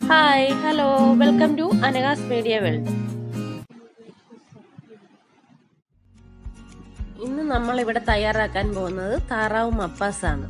hi hello welcome to അനഗാസ് media world ഇന്ന് നമ്മൾ ഇവിടെ തയ്യാറാക്കാൻ പോകുന്നത് താറാവ് മപ്പാസ് ആണ്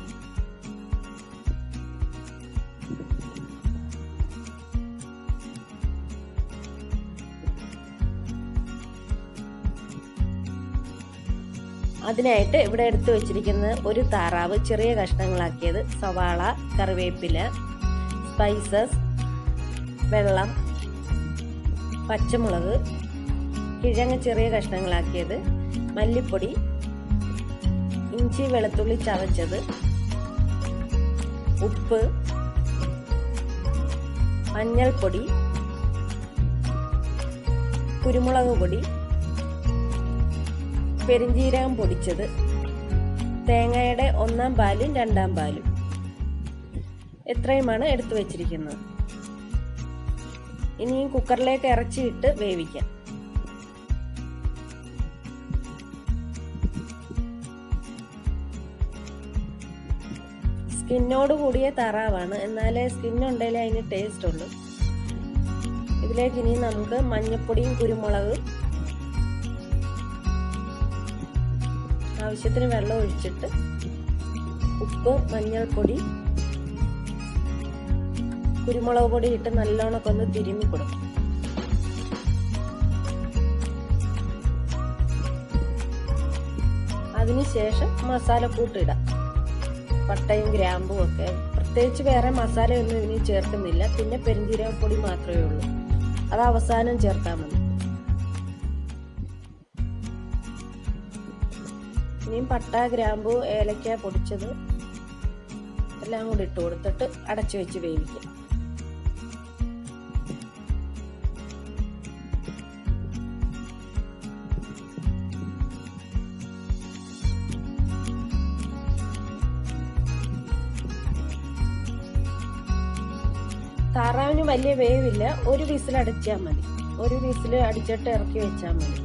അതിനായിട്ട് ഇവിടെ എടുത്തു വെച്ചിരിക്കുന്നത് ഒരു താറാവ് ചെറിയ കഷ്ണങ്ങളാക്കിയത് സവാള കറിവേപ്പില സ്പൈസസ് വെള്ളം പച്ചമുളക് കിഴങ്ങ് ചെറിയ കഷ്ണങ്ങളാക്കിയത് മല്ലിപ്പൊടി ഇഞ്ചി വെളുത്തുള്ളി ചതച്ചത് ഉപ്പ് മഞ്ഞൾപ്പൊടി കുരുമുളക് പൊടി പെരിഞ്ചീരകം പൊടിച്ചത് തേങ്ങയുടെ ഒന്നാം പാലും രണ്ടാം പാലും എത്രയുമാണ് എടുത്തു വെച്ചിരിക്കുന്നത് ഇനിയും കുക്കറിലേക്ക് ഇറച്ചിയിട്ട് വേവിക്കാം സ്കിന്നോട് കൂടിയ താറാവാണ് എന്നാലേ സ്കിന്നുണ്ടെങ്കിലേ അതിന് ടേസ്റ്റ് ഉള്ളൂ ഇതിലേക്ക് ഇനി നമുക്ക് മഞ്ഞപ്പൊടിയും കുരുമുളക് ആവശ്യത്തിന് വെള്ളം ഒഴിച്ചിട്ട് ഉപ്പ് മഞ്ഞൾപ്പൊടി കുരുമുളക് പൊടി ഇട്ട് നല്ലോണമൊക്കെ ഒന്ന് തിരുമ്മി കൊടുക്കും അതിനുശേഷം മസാലക്കൂട്ട് ഇടാം പട്ടയും ഗ്രാമ്പും ഒക്കെ പ്രത്യേകിച്ച് വേറെ മസാലയൊന്നും ഇതിന് ചേർക്കുന്നില്ല പിന്നെ പെരുംജീരകപ്പൊടി മാത്രമേ ഉള്ളൂ അത് അവസാനം ചേർത്താൽ മതി ഇനിയും പട്ട ഗ്രാമ്പു ഏലക്ക പൊടിച്ചത് എല്ലാം കൂടി ഇട്ട് കൊടുത്തിട്ട് അടച്ചു വെച്ച് വേവിക്കാം താറാവിന് വലിയ വേവില്ല ഒരു വിസിൽ അടിച്ചാൽ മതി ഒരു വിസിൽ അടിച്ചിട്ട് ഇറക്കി വെച്ചാൽ മതി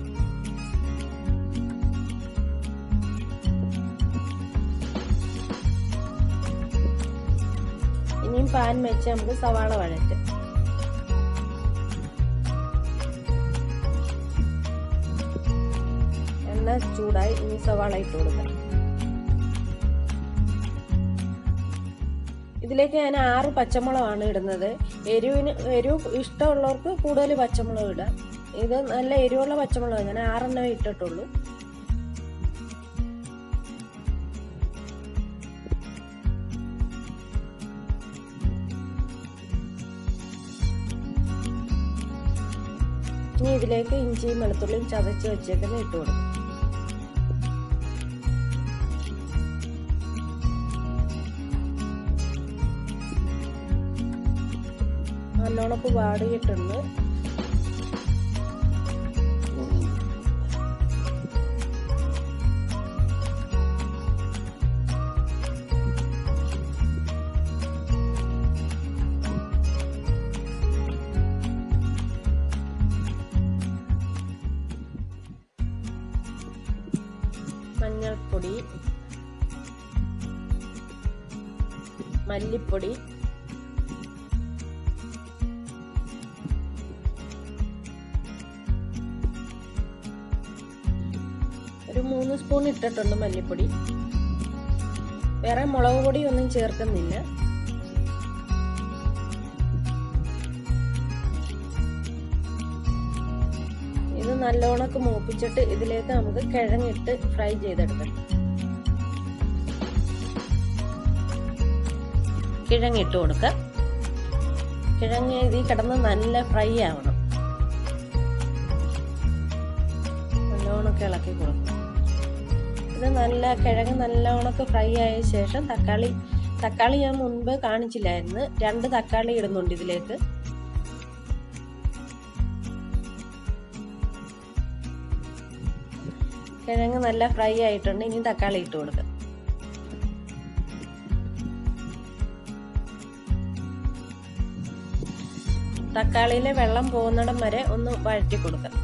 ഇനിയും പാൻ വെച്ച് നമുക്ക് സവാള വഴറ്റ് എണ്ണ ചൂടായി ഇനി സവാള ഇട്ട് കൊടുക്കാം ഇതിലേക്ക് ഞാൻ ആറ് പച്ചമുളകാണ് ഇടുന്നത് എരിവിന് എരിവ് ഇഷ്ടമുള്ളവർക്ക് കൂടുതൽ പച്ചമുളക് ഇടാം ഇത് നല്ല എരിവുള്ള പച്ചമുളക് ഞാൻ ആറെണ്ണം ഇട്ടിട്ടുള്ളൂ ഇനി ഇതിലേക്ക് ഇഞ്ചിയും വെളുത്തുള്ളിയും ചതച്ച് വെച്ചേക്കുന്ന ഇട്ട് കൊടുക്കും നല്ലോണപ്പ് വാടിയിട്ടുണ്ട് മഞ്ഞൾപ്പൊടി മല്ലിപ്പൊടി ഒരു മൂന്ന് സ്പൂൺ ഇട്ടിട്ടുണ്ട് മല്ലിപ്പൊടി വേറെ മുളക് പൊടി ഒന്നും ചേർക്കുന്നില്ല ഇത് നല്ലോണക്ക് മൂപ്പിച്ചിട്ട് ഇതിലേക്ക് നമുക്ക് കിഴങ്ങിട്ട് ഫ്രൈ ചെയ്തെടുക്കാം കിഴങ്ങിട്ട് കൊടുക്ക കിഴങ്ങ് ഇതിൽ കിടന്ന് നല്ല ഫ്രൈ ആവണം നല്ലോണക്ക് ഇളക്കി കൊടുക്കും ഇത് നല്ല കിഴങ്ങ് നല്ലോണക്ക് ഫ്രൈ ആയ ശേഷം തക്കാളി തക്കാളി ഞാൻ മുൻപ് കാണിച്ചില്ലായിരുന്നു രണ്ട് തക്കാളി ഇടുന്നുണ്ട് ഇതിലേക്ക് കിഴങ്ങ് നല്ല ഫ്രൈ ആയിട്ടുണ്ട് ഇനി തക്കാളി ഇട്ട് കൊടുക്കാം തക്കാളിയിലെ വെള്ളം പോകുന്നിടം വരെ ഒന്ന് വഴറ്റി കൊടുക്കാം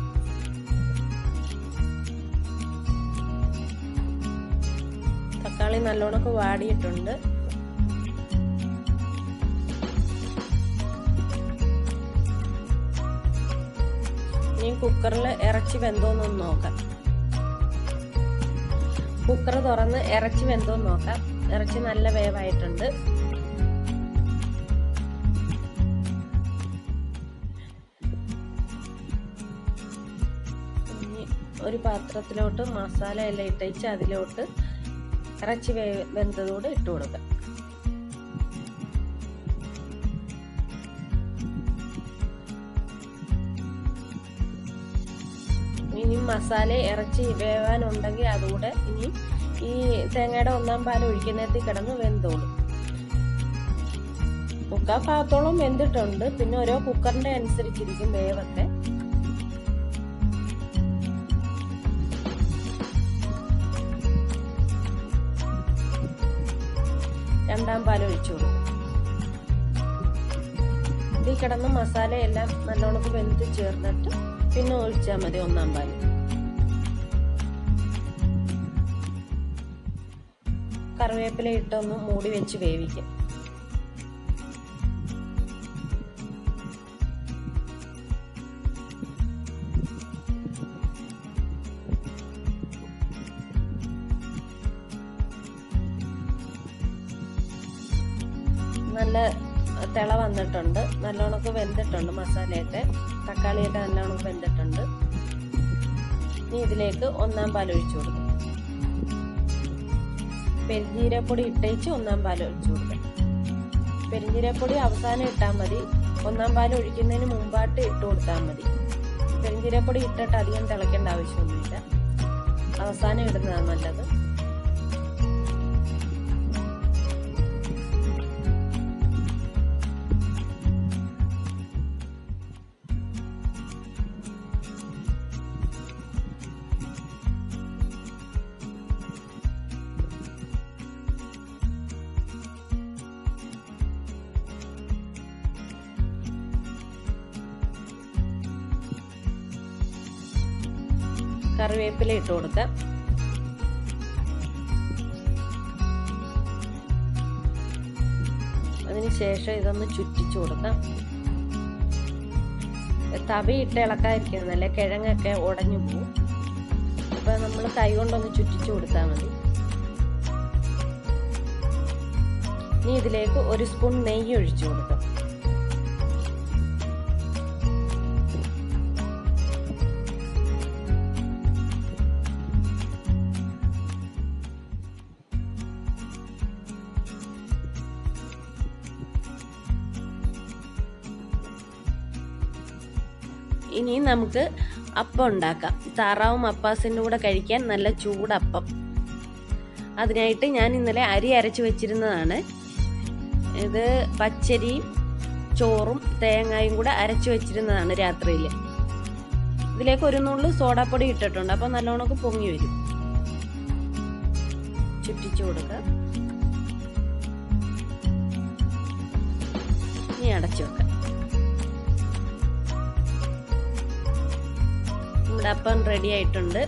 തക്കാളി തക്കാളി നല്ലോണമൊക്കെ വാടിയിട്ടുണ്ട് ഇനി കുക്കറിൽ ഇറച്ചി വെന്തോന്നൊന്ന് നോക്കാം കുക്കർ തുറന്ന് ഇറച്ചി വെന്തോന്ന് നോക്കാം ഇറച്ചി നല്ല വേവായിട്ടുണ്ട് ഇനി ഒരു പാത്രത്തിലോട്ട് മസാല എല്ലാം ഇട്ടേച്ച് അതിലോട്ട് ഇറച്ചി വേ വെന്തതോടെ ഇട്ട് കൊടുക്കാം ഇനി മസാല ഇറച്ചി വേവാനുണ്ടെങ്കിൽ അതുകൂടെ ഇനി ഈ തേങ്ങയുടെ ഒന്നാം പാൽ ഒഴിക്കുന്നതിൽ കിടന്ന് വെന്തോളും മുക്കാൽ ഭാഗത്തോളം വെന്തിട്ടുണ്ട് പിന്നെ ഓരോ കുക്കറിന്റെ അനുസരിച്ചിരിക്കും വേവൊക്കെ രണ്ടാം പാൽ ഒഴിച്ചു കൊടുക്കും ഇതിൽ കിടന്ന് മസാലയെല്ലാം നല്ലോണം വെന്ത് ചേർന്നിട്ട് പിന്നെ ഒഴിച്ചാൽ മതി ഒന്നാം പാൽ കറിവേപ്പില ഇട്ടൊന്ന് മൂടി വെച്ച് വേവിക്കും നല്ല തിള വന്നിട്ടുണ്ട് നല്ലോണക്ക് വെന്തിട്ടുണ്ട് മസാലയൊക്കെ തക്കാളിയൊക്കെ നല്ലോണം വെന്തിട്ടുണ്ട് ഇനി ഇതിലേക്ക് ഒന്നാം പാൽ ഒഴിച്ചു കൊടുക്കും പെരിഞ്ജീരപ്പൊടി ഇട്ടേച്ച് ഒന്നാം പാൽ ഒഴിച്ചു കൊടുക്കും പെരിഞ്ജീരപ്പൊടി അവസാനം ഇട്ടാൽ മതി ഒന്നാം പാൽ ഒഴിക്കുന്നതിന് മുമ്പായിട്ട് ഇട്ട് കൊടുത്താൽ മതി പെരിഞ്ജീരപ്പൊടി ഇട്ടിട്ട് അധികം തിളയ്ക്കേണ്ട ആവശ്യമൊന്നുമില്ല അവസാനം ഇടുന്നതാണ് നല്ലത് കറിവേപ്പില ഇട്ട് കൊടുക്കാം അതിനുശേഷം ഇതൊന്ന് ചുറ്റിച്ചു കൊടുക്കാം തവയിട്ട് ഇളക്കാതിരിക്കുന്നല്ലേ കിഴങ്ങൊക്കെ ഉടഞ്ഞു പോകും അപ്പൊ നമ്മൾ കൈ കൊണ്ടൊന്ന് ചുറ്റിച്ചു കൊടുത്താൽ മതി ഇനി ഇതിലേക്ക് ഒരു സ്പൂൺ നെയ്യ് ഒഴിച്ചു കൊടുക്കാം ഇനി നമുക്ക് അപ്പം ഉണ്ടാക്കാം താറാവും അപ്പാസിൻ്റെ കൂടെ കഴിക്കാൻ നല്ല ചൂടപ്പം അതിനായിട്ട് ഞാൻ ഇന്നലെ അരി അരച്ച് വെച്ചിരുന്നതാണ് ഇത് പച്ചരിയും ചോറും തേങ്ങയും കൂടെ അരച്ച് വെച്ചിരുന്നതാണ് രാത്രിയിൽ ഇതിലേക്ക് ഒരു നുള്ളു സോഡാപ്പൊടി ഇട്ടിട്ടുണ്ട് അപ്പോൾ നല്ലോണമൊക്കെ പൊങ്ങി വരും ചുറ്റിച്ചു കൊടുക്കുക ഇനി അടച്ചു വെക്കാം നമ്മുടെ അപ്പം റെഡി ആയിട്ടുണ്ട്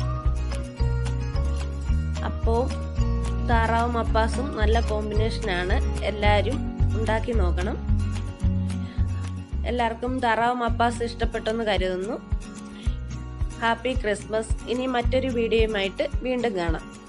അപ്പവും താറാവും അപ്പാസും നല്ല കോമ്പിനേഷനാണ് എല്ലാവരും ഉണ്ടാക്കി നോക്കണം എല്ലാവർക്കും താറാവും അപ്പാസ് ഇഷ്ടപ്പെട്ടെന്ന് കരുതുന്നു ഹാപ്പി ക്രിസ്മസ് ഇനി മറ്റൊരു വീഡിയോയുമായിട്ട് വീണ്ടും കാണാം